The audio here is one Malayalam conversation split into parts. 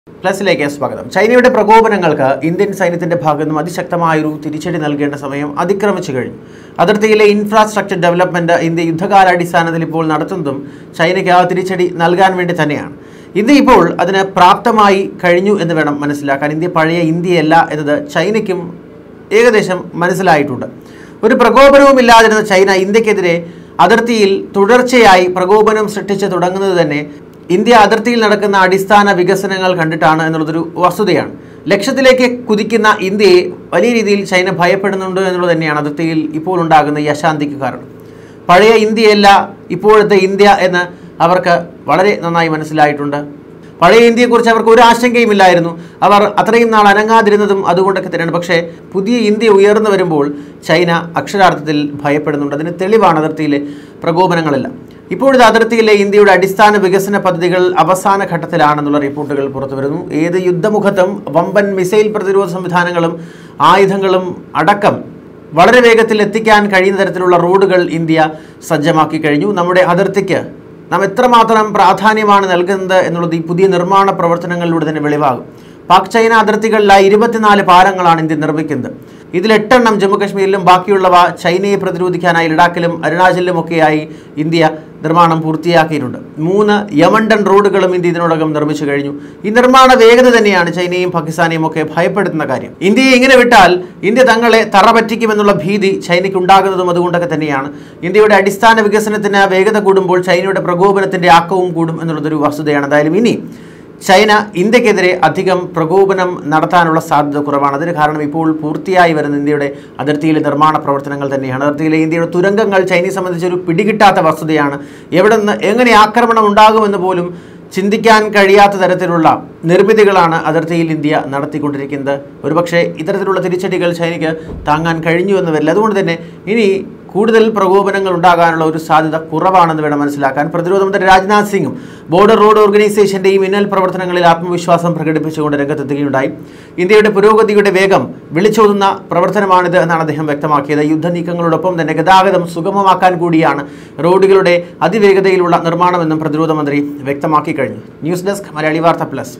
പ്ലസിലേക്ക് സ്വാഗതം ചൈനയുടെ പ്രകോപനങ്ങൾക്ക് ഇന്ത്യൻ സൈന്യത്തിന്റെ ഭാഗത്തു നിന്നും അതിശക്തമായൊരു തിരിച്ചടി നൽകേണ്ട സമയം അതിക്രമിച്ചു കഴിഞ്ഞു അതിർത്തിയിലെ ഇൻഫ്രാസ്ട്രക്ചർ ഡെവലപ്മെന്റ് ഇന്ത്യ യുദ്ധകാലാടിസ്ഥാനത്തിൽ ഇപ്പോൾ നടത്തുന്നതും ചൈനയ്ക്ക് ആ തിരിച്ചടി നൽകാൻ വേണ്ടി തന്നെയാണ് ഇന്ത്യ ഇപ്പോൾ അതിന് പ്രാപ്തമായി കഴിഞ്ഞു എന്ന് വേണം മനസ്സിലാക്കാൻ ഇന്ത്യ പഴയ ഇന്ത്യയല്ല എന്നത് ചൈനയ്ക്കും ഏകദേശം മനസ്സിലായിട്ടുണ്ട് ഒരു പ്രകോപനവും ഇല്ലാതിരുന്ന ചൈന ഇന്ത്യക്കെതിരെ അതിർത്തിയിൽ തുടർച്ചയായി പ്രകോപനം സൃഷ്ടിച്ച് തുടങ്ങുന്നത് തന്നെ ഇന്ത്യ അതിർത്തിയിൽ നടക്കുന്ന അടിസ്ഥാന വികസനങ്ങൾ കണ്ടിട്ടാണ് എന്നുള്ളതൊരു വസ്തുതയാണ് ലക്ഷ്യത്തിലേക്ക് കുതിക്കുന്ന ഇന്ത്യയെ വലിയ രീതിയിൽ ചൈന ഭയപ്പെടുന്നുണ്ട് എന്നുള്ളത് തന്നെയാണ് അതിർത്തിയിൽ ഇപ്പോൾ ഉണ്ടാകുന്ന ഈ അശാന്തിക്ക് കാരണം പഴയ ഇന്ത്യയല്ല ഇപ്പോഴത്തെ ഇന്ത്യ എന്ന് അവർക്ക് വളരെ നന്നായി മനസ്സിലായിട്ടുണ്ട് പഴയ ഇന്ത്യയെക്കുറിച്ച് അവർക്ക് ഒരു ആശങ്കയുമില്ലായിരുന്നു അവർ അത്രയും നാൾ അനങ്ങാതിരുന്നതും അതുകൊണ്ടൊക്കെ തന്നെയാണ് പക്ഷേ പുതിയ ഇന്ത്യ ഉയർന്നു വരുമ്പോൾ ചൈന അക്ഷരാർത്ഥത്തിൽ ഭയപ്പെടുന്നുണ്ട് അതിന് തെളിവാണ് അതിർത്തിയിലെ പ്രകോപനങ്ങളെല്ലാം ഇപ്പോഴത്തെ അതിർത്തിയിലെ ഇന്ത്യയുടെ അടിസ്ഥാന വികസന പദ്ധതികൾ അവസാന ഘട്ടത്തിലാണെന്നുള്ള റിപ്പോർട്ടുകൾ പുറത്തു വരുന്നു ഏത് യുദ്ധമുഖത്തും വമ്പൻ മിസൈൽ പ്രതിരോധ സംവിധാനങ്ങളും ആയുധങ്ങളും അടക്കം വളരെ വേഗത്തിൽ എത്തിക്കാൻ കഴിയുന്ന തരത്തിലുള്ള റോഡുകൾ ഇന്ത്യ സജ്ജമാക്കി കഴിഞ്ഞു നമ്മുടെ അതിർത്തിക്ക് നാം എത്രമാത്രം പ്രാധാന്യമാണ് നൽകുന്നത് എന്നുള്ളത് ഈ പുതിയ നിർമ്മാണ പ്രവർത്തനങ്ങളിലൂടെ തന്നെ വെളിവാകും പാക് ചൈന അതിർത്തികളിലായി ഇരുപത്തിനാല് പാലങ്ങളാണ് ഇന്ത്യ നിർമ്മിക്കുന്നത് ഇതിൽ എട്ടെണ്ണം ജമ്മു കാശ്മീരിലും ബാക്കിയുള്ളവ ചൈനയെ പ്രതിരോധിക്കാനായി ലഡാക്കിലും അരുണാചലിലും ഒക്കെയായി ഇന്ത്യ നിർമ്മാണം പൂർത്തിയാക്കിയിട്ടുണ്ട് മൂന്ന് യമണ്ടൻ റോഡുകളും ഇന്ത്യ ഇതിനോടകം നിർമ്മിച്ചു കഴിഞ്ഞു ഈ നിർമ്മാണ വേഗത തന്നെയാണ് ചൈനയും പാകിസ്ഥാനെയും ഒക്കെ ഭയപ്പെടുത്തുന്ന കാര്യം ഇന്ത്യയെ ഇങ്ങനെ വിട്ടാൽ ഇന്ത്യ തങ്ങളെ തറ പറ്റിക്കുമെന്നുള്ള ഭീതി ചൈനയ്ക്ക് ഉണ്ടാകുന്നതും അതുകൊണ്ടൊക്കെ തന്നെയാണ് ഇന്ത്യയുടെ അടിസ്ഥാന വികസനത്തിന് വേഗത കൂടുമ്പോൾ ചൈനയുടെ പ്രകോപനത്തിന്റെ ആക്കവും കൂടും എന്നുള്ളതൊരു വസ്തുതയാണ് എന്തായാലും ഇനി ചൈന ഇന്ത്യക്കെതിരെ അധികം പ്രകോപനം നടത്താനുള്ള സാധ്യത കുറവാണ് അതിന് കാരണം ഇപ്പോൾ പൂർത്തിയായി വരുന്ന ഇന്ത്യയുടെ അതിർത്തിയിലെ നിർമ്മാണ പ്രവർത്തനങ്ങൾ തന്നെയാണ് അതിർത്തിയിലെ ഇന്ത്യയുടെ തുരങ്കങ്ങൾ ചൈനയെ സംബന്ധിച്ചൊരു പിടികിട്ടാത്ത വസ്തുതയാണ് എവിടെ നിന്ന് എങ്ങനെ ആക്രമണം ഉണ്ടാകുമെന്ന് പോലും ചിന്തിക്കാൻ കഴിയാത്ത തരത്തിലുള്ള നിർമ്മിതികളാണ് അതിർത്തിയിൽ ഇന്ത്യ നടത്തിക്കൊണ്ടിരിക്കുന്നത് ഒരുപക്ഷെ ഇത്തരത്തിലുള്ള തിരിച്ചടികൾ ചൈനയ്ക്ക് താങ്ങാൻ കഴിഞ്ഞു എന്ന് വരില്ല അതുകൊണ്ട് തന്നെ ഇനി കൂടുതൽ പ്രകോപനങ്ങൾ ഉണ്ടാകാനുള്ള ഒരു സാധ്യത കുറവാണെന്ന് വേണം മനസ്സിലാക്കാൻ പ്രതിരോധ മന്ത്രി രാജ്നാഥ് സിംഗും ബോർഡർ റോഡ് ഓർഗനൈസേഷന്റെ ഈ മിന്നൽ പ്രവർത്തനങ്ങളിൽ ആത്മവിശ്വാസം പ്രകടിപ്പിച്ചുകൊണ്ട് രംഗത്തെത്തുകയുണ്ടായി ഇന്ത്യയുടെ പുരോഗതിയുടെ വേഗം വിളിച്ചോതുന്ന പ്രവർത്തനമാണിത് എന്നാണ് അദ്ദേഹം വ്യക്തമാക്കിയത് യുദ്ധനീക്കങ്ങളോടൊപ്പം തന്നെ ഗതാഗതം സുഗമമാക്കാൻ കൂടിയാണ് റോഡുകളുടെ അതിവേഗതയിലുള്ള നിർമ്മാണമെന്നും പ്രതിരോധ മന്ത്രി വ്യക്തമാക്കി കഴിഞ്ഞു ന്യൂസ് ഡെസ്ക് മലയാളി വാർത്ത പ്ലസ്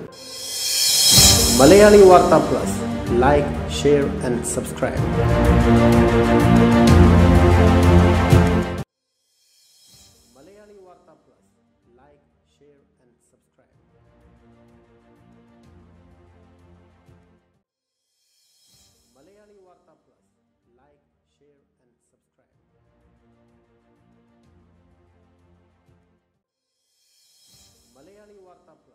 മലയാളി വാർത്ത plus like share and subscribe Malayali വാർത്ത plus like share and subscribe Malayali വാർത്ത plus like share and subscribe Malayali വാർത്ത പ്ലസ്